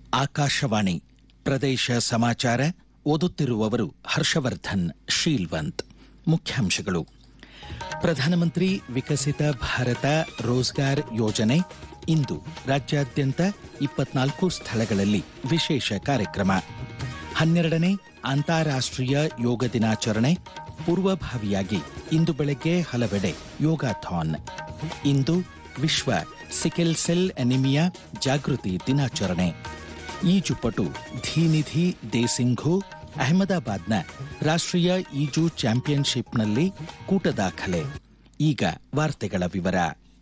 ಆಕಾಶವಾಣಿ ಪ್ರದೇಶ ಸಮಾಚಾರ ಓದುತ್ತಿರುವವರು ಹರ್ಷವರ್ಧನ್ ಶೀಲ್ವಂತ್ ಮುಖ್ಯಾಂಶಗಳು ಪ್ರಧಾನಮಂತ್ರಿ ವಿಕಸಿತ ಭಾರತ ರೋಜ್ಗಾರ್ ಯೋಜನೆ ಇಂದು ರಾಜ್ಯಾದ್ಯಂತ ಇಪ್ಪತ್ನಾಲ್ಕು ಸ್ಥಳಗಳಲ್ಲಿ ವಿಶೇಷ ಕಾರ್ಯಕ್ರಮ ಹನ್ನೆರಡನೇ ಅಂತಾರಾಷ್ಟ್ರೀಯ ಯೋಗ ದಿನಾಚರಣೆ ಪೂರ್ವಭಾವಿಯಾಗಿ ಇಂದು ಬೆಳಗ್ಗೆ ಹಲವೆಡೆ ಯೋಗಾಥಾನ್ ಇಂದು ವಿಶ್ವ ಸಿಕೆಲ್ ಸೆಲ್ ಅನಿಮಿಯಾ ಜಾಗೃತಿ ದಿನಾಚರಣೆ ಈಜುಪಟು ಧೀನಿಧಿ ದೇಸಿಂಘು ಅಹಮದಾಬಾದ್ನ ರಾಷ್ಟ್ರೀಯ ಈಜು ಚಾಂಪಿಯನ್ಶಿಪ್ನಲ್ಲಿ ಕೂಟ ದಾಖಲೆ ಈಗ ವಾರ್ತೆಗಳ ವಿವರ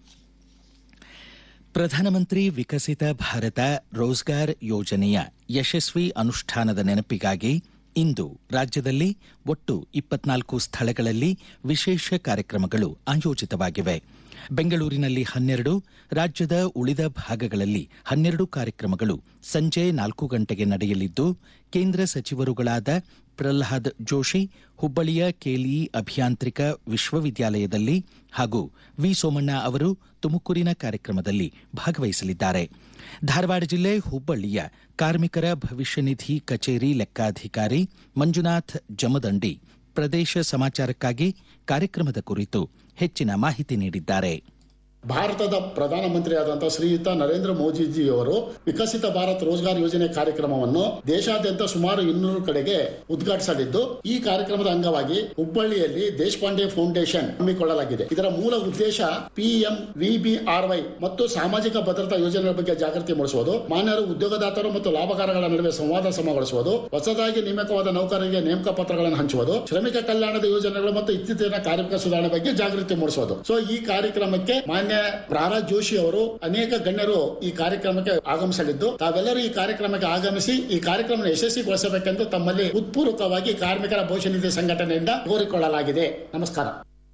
ಪ್ರಧಾನಮಂತ್ರಿ ವಿಕಸಿತ ಭಾರತ ರೋಜ್ಗಾರ್ ಯೋಜನೆಯ ಯಶಸ್ವಿ ಅನುಷ್ಠಾನದ ನೆನಪಿಗಾಗಿ ಇಂದು ರಾಜ್ಯದಲ್ಲಿ ಒಟ್ಟು ಇಪ್ಪತ್ನಾಲ್ಕು ಸ್ಥಳಗಳಲ್ಲಿ ವಿಶೇಷ ಕಾರ್ಯಕ್ರಮಗಳು ಆಯೋಜಿತವಾಗಿವೆ ಬೆಂಗಳೂರಿನಲ್ಲಿ ಹನ್ನೆರಡು ರಾಜ್ಯದ ಉಳಿದ ಭಾಗಗಳಲ್ಲಿ ಹನ್ನೆರಡು ಕಾರ್ಯಕ್ರಮಗಳು ಸಂಜೆ ನಾಲ್ಕು ಗಂಟೆಗೆ ನಡೆಯಲಿದ್ದು ಕೇಂದ್ರ ಸಚಿವರುಗಳಾದ ಪ್ರಹ್ಲಾದ್ ಜೋಶಿ ಹುಬ್ಬಳ್ಳಿಯ ಕೆಎಲ್ಇ ಅಭಿಯಾಂತ್ರಿಕ ವಿಶ್ವವಿದ್ಯಾಲಯದಲ್ಲಿ ಹಾಗೂ ವಿ ಸೋಮಣ್ಣ ಅವರು ತುಮಕೂರಿನ ಕಾರ್ಯಕ್ರಮದಲ್ಲಿ ಭಾಗವಹಿಸಲಿದ್ದಾರೆ ಧಾರವಾಡ ಜಿಲ್ಲೆ ಹುಬ್ಬಳ್ಳಿಯ ಕಾರ್ಮಿಕರ ಭವಿಷ್ಯ ನಿಧಿ ಕಚೇರಿ ಲೆಕ್ಕಾಧಿಕಾರಿ ಮಂಜುನಾಥ್ ಜಮದಂಡಿ ಪ್ರದೇಶ ಸಮಾಚಾರಕ್ಕಾಗಿ ಕಾರ್ಯಕ್ರಮದ ಕುರಿತು ಹೆಚ್ಚಿನ ಮಾಹಿತಿ ನೀಡಿದ್ದಾರೆ ಭಾರತದ ಪ್ರಧಾನಮಂತ್ರಿಯಾದಂತಹ ಶ್ರೀಯುತ ನರೇಂದ್ರ ಮೋದಿಜಿಯವರು ವಿಕಸಿತ ಭಾರತ್ ರೋಜ್ಗಾರ್ ಯೋಜನೆ ಕಾರ್ಯಕ್ರಮವನ್ನು ದೇಶಾದ್ಯಂತ ಸುಮಾರು ಇನ್ನೂರು ಕಡೆಗೆ ಉದ್ಘಾಟಿಸಲಿದ್ದು ಈ ಕಾರ್ಯಕ್ರಮದ ಅಂಗವಾಗಿ ಹುಬ್ಬಳ್ಳಿಯಲ್ಲಿ ದೇಶಪಾಂಡೆ ಫೌಂಡೇಶನ್ ಹಮ್ಮಿಕೊಳ್ಳಲಾಗಿದೆ ಇದರ ಮೂಲ ಉದ್ದೇಶ ಪಿಎಂ ವಿಬಿಆರ್ವೈ ಮತ್ತು ಸಾಮಾಜಿಕ ಭದ್ರತಾ ಯೋಜನೆಗಳ ಬಗ್ಗೆ ಜಾಗೃತಿ ಮೂಡಿಸುವುದು ಮಾನ್ಯರು ಉದ್ಯೋಗದಾತರು ಮತ್ತು ಲಾಭಕಾರಗಳ ನಡುವೆ ಸಂವಾದ ಸಮಗೊಳಿಸುವುದು ಹೊಸದಾಗಿ ನೇಮಕವಾದ ನೌಕರರಿಗೆ ನೇಮಕ ಪತ್ರಗಳನ್ನು ಹಂಚುವುದು ಶ್ರಮಿಕ ಕಲ್ಯಾಣದ ಯೋಜನೆಗಳು ಮತ್ತು ಇತ್ತೀಚಿನ ಕಾರ್ಮಿಕ ಸುಧಾರಣೆ ಬಗ್ಗೆ ಜಾಗೃತಿ ಮೂಡಿಸುವುದು ಸೊ ಈ ಕಾರ್ಯಕ್ರಮಕ್ಕೆ ಮಾನ್ಯ ಪ್ರಹ್ಲಾದ್ ಜೋಶಿ ಅವರು ಅನೇಕ ಗಣ್ಯರು ಈ ಕಾರ್ಯಕ್ರಮಕ್ಕೆ ಆಗಮಿಸಲಿದ್ದು ತಾವೆಲ್ಲರೂ ಈ ಕಾರ್ಯಕ್ರಮಕ್ಕೆ ಆಗಮಿಸಿ ಈ ಕಾರ್ಯಕ್ರಮ ಯಶಸ್ವಿಗೊಳಿಸಬೇಕೆಂದು ತಮ್ಮಲ್ಲಿ ಉತ್ಪೂರ್ವಕವಾಗಿ ಕಾರ್ಮಿಕರ ಭವಿಷ್ಯ ನಿಧಿ ಸಂಘಟನೆಯಿಂದ ಕೋರಿಕೊಳ್ಳಲಾಗಿದೆ ನಮಸ್ಕಾರ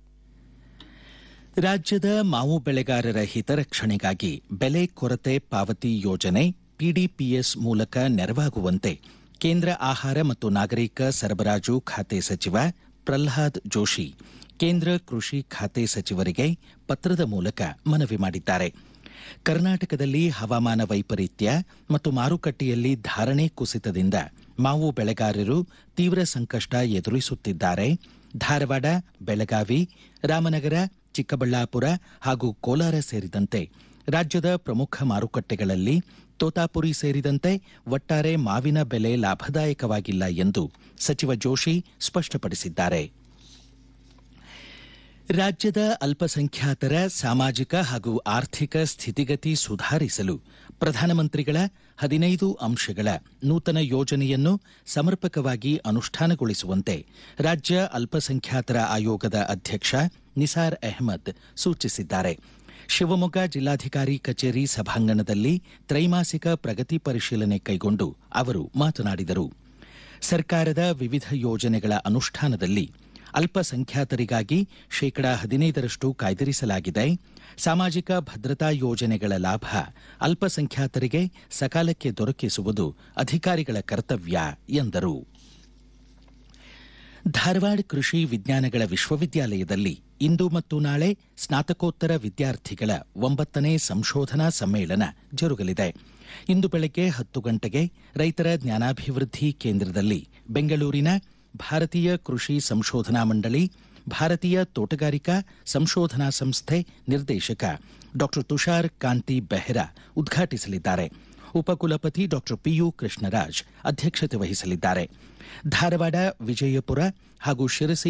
ರಾಜ್ಯದ ಮಾವು ಬೆಳೆಗಾರರ ಹಿತರಕ್ಷಣೆಗಾಗಿ ಬೆಲೆ ಕೊರತೆ ಪಾವತಿ ಯೋಜನೆ ಪಿಡಿಪಿಎಸ್ ಮೂಲಕ ನೆರವಾಗುವಂತೆ ಕೇಂದ್ರ ಆಹಾರ ಮತ್ತು ನಾಗರಿಕ ಸರಬರಾಜು ಖಾತೆ ಸಚಿವ ಪ್ರಹ್ಲಾದ್ ಜೋಶಿ ಕೇಂದ್ರ ಕೃಷಿ ಖಾತೆ ಸಚಿವರಿಗೆ ಪತ್ರದ ಮೂಲಕ ಮನವಿ ಮಾಡಿದ್ದಾರೆ ಕರ್ನಾಟಕದಲ್ಲಿ ಹವಾಮಾನ ವೈಪರೀತ್ಯ ಮತ್ತು ಮಾರುಕಟ್ಟೆಯಲ್ಲಿ ಧಾರಣೆ ಕುಸಿತದಿಂದ ಮಾವು ಬೆಳೆಗಾರರು ತೀವ್ರ ಸಂಕಷ್ಟ ಎದುರಿಸುತ್ತಿದ್ದಾರೆ ಧಾರವಾಡ ಬೆಳಗಾವಿ ರಾಮನಗರ ಚಿಕ್ಕಬಳ್ಳಾಪುರ ಹಾಗೂ ಕೋಲಾರ ಸೇರಿದಂತೆ ರಾಜ್ಯದ ಪ್ರಮುಖ ಮಾರುಕಟ್ಟೆಗಳಲ್ಲಿ ತೋತಾಪುರಿ ಸೇರಿದಂತೆ ಒಟ್ಟಾರೆ ಮಾವಿನ ಬೆಲೆ ಲಾಭದಾಯಕವಾಗಿಲ್ಲ ಎಂದು ಸಚಿವ ಜೋಶಿ ಸ್ಪಷ್ಟಪಡಿಸಿದ್ದಾರೆ ರಾಜ್ಯದ ಅಲ್ಪಸಂಖ್ಯಾತರ ಸಾಮಾಜಿಕ ಹಾಗೂ ಆರ್ಥಿಕ ಸ್ಥಿತಿಗತಿ ಸುಧಾರಿಸಲು ಪ್ರಧಾನಮಂತ್ರಿಗಳ ಹದಿನೈದು ಅಂಶಗಳ ನೂತನ ಯೋಜನೆಯನ್ನು ಸಮರ್ಪಕವಾಗಿ ಅನುಷ್ಠಾನಗೊಳಿಸುವಂತೆ ರಾಜ್ಯ ಅಲ್ಪಸಂಖ್ಯಾತರ ಆಯೋಗದ ಅಧ್ಯಕ್ಷ ನಿಸಾರ್ ಅಹ್ಮದ್ ಸೂಚಿಸಿದ್ದಾರೆ ಶಿವಮೊಗ್ಗ ಜಿಲ್ಲಾಧಿಕಾರಿ ಕಚೇರಿ ಸಭಾಂಗಣದಲ್ಲಿ ತ್ರೈಮಾಸಿಕ ಪ್ರಗತಿ ಪರಿಶೀಲನೆ ಕೈಗೊಂಡು ಅವರು ಮಾತನಾಡಿದರು ಸರ್ಕಾರದ ವಿವಿಧ ಯೋಜನೆಗಳ ಅನುಷ್ಠಾನದಲ್ಲಿ ಅಲ್ಪಸಂಖ್ಯಾತರಿಗಾಗಿ ಶೇಕಡಾ ಹದಿನೈದರಷ್ಟು ಕಾಯ್ದಿರಿಸಲಾಗಿದೆ ಸಾಮಾಜಿಕ ಭದ್ರತಾ ಯೋಜನೆಗಳ ಲಾಭ ಅಲ್ಪಸಂಖ್ಯಾತರಿಗೆ ಸಕಾಲಕ್ಕೆ ದೊರಕಿಸುವುದು ಅಧಿಕಾರಿಗಳ ಕರ್ತವ್ಯ ಎಂದರು ಧಾರವಾಡ ಕೃಷಿ ವಿಜ್ಞಾನಗಳ ವಿಶ್ವವಿದ್ಯಾಲಯದಲ್ಲಿ ಇಂದು ಮತ್ತು ನಾಳೆ ಸ್ನಾತಕೋತ್ತರ ವಿದ್ಯಾರ್ಥಿಗಳ ಒಂಬತ್ತನೇ ಸಂಶೋಧನಾ ಸಮ್ಮೇಳನ ಜರುಗಲಿದೆ ಇಂದು ಬೆಳಗ್ಗೆ ಹತ್ತು ಗಂಟೆಗೆ ರೈತರ ಜ್ಞಾನಾಭಿವೃದ್ಧಿ ಕೇಂದ್ರದಲ್ಲಿ ಬೆಂಗಳೂರಿನ ಭಾರತೀಯ ಕೃಷಿ ಸಂಶೋಧನಾ ಮಂಡಳಿ ಭಾರತೀಯ ತೋಟಗಾರಿಕಾ ಸಂಶೋಧನಾ ಸಂಸ್ಥೆ ನಿರ್ದೇಶಕ ಡಾ ತುಷಾರ್ ಕಾಂತಿ ಬೆಹ್ರಾ ಉದ್ಘಾಟಿಸಲಿದ್ದಾರೆ ಉಪಕುಲಪತಿ ಡಾ ಪಿಯು ಕೃಷ್ಣರಾಜ್ ಅಧ್ಯಕ್ಷತೆ ವಹಿಸಲಿದ್ದಾರೆ ಧಾರವಾಡ ವಿಜಯಪುರ ಹಾಗೂ ಶಿರಸಿ